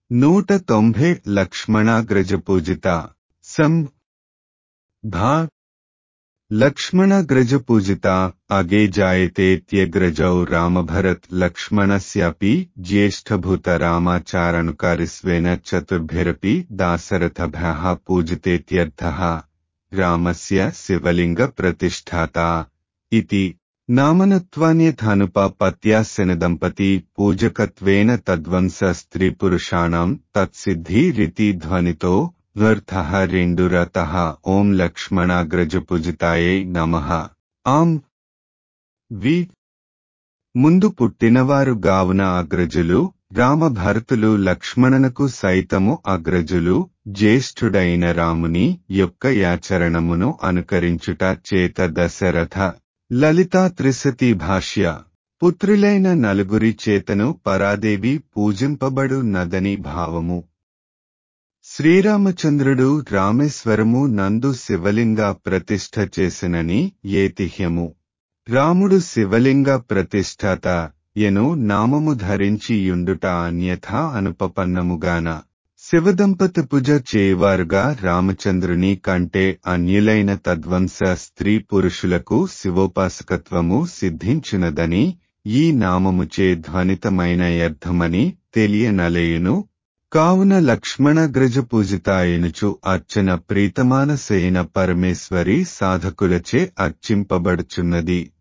నూట తొంభై లక్ష్మణాగ్రజపూజిత సం భా లక్ష్మణగ్రజపూజిత అగే జాయతేత్యగ్రజౌ రామభరత్ లక్ష్మణస్యాపి జ్యేష్ఠభూత రామాచారణుకారిస్వేన చతుర్భిరపి దాశరథభ్యः పూజితేత్యర్థः రామస్య శివలింగ ప్రతిష్ఠాత ఇతి నామనత్వాన్యథానుపాపత్యాస్యన దంపతి పూజకత్వేన తద్వంస స్త్రీపురుషాణం తత్సిద్ధిరితి ధ్వనితో వర్ధః రెండురతః ఓం లక్ష్మణాగ్రజపూజితాయై నమః ఆం వి ముందు పుట్టినవారు గావున అగ్రజులు రామభరతులు లక్ష్మణనకు సైతము అగ్రజులు జ్యేష్ఠుడైన రాముని యొక్క యాచరణమును అనుకరించుట చేత దశరథ లలితా త్రిశతి భాష్య పుత్రులైన నలుగురి చేతను పరాదేవి పూజింపబడు నదని భావము శ్రీరామచంద్రుడు రామేశ్వరము నందు శివలింగ ప్రతిష్ఠ చేసినని ఏతిహ్యము రాముడు శివలింగ ప్రతిష్ఠాత ఎను నామము ధరించి యుండుట అన్యథా అనుపపన్నముగాన శివదంపతి పూజ చేయవారుగా రామచంద్రుని కంటే అన్యులైన తద్వంశ స్త్రీ పురుషులకు శివోపాసకత్వము సిద్ధించినదని ఈ నామముచే ధ్వనితమైన అర్థమని తెలియనలేయును కావున లక్ష్మణగ్రజ పూజితాయనుచు అర్చన ప్రీతమానసేన పరమేశ్వరి సాధకులచే అర్చింపబడుచున్నది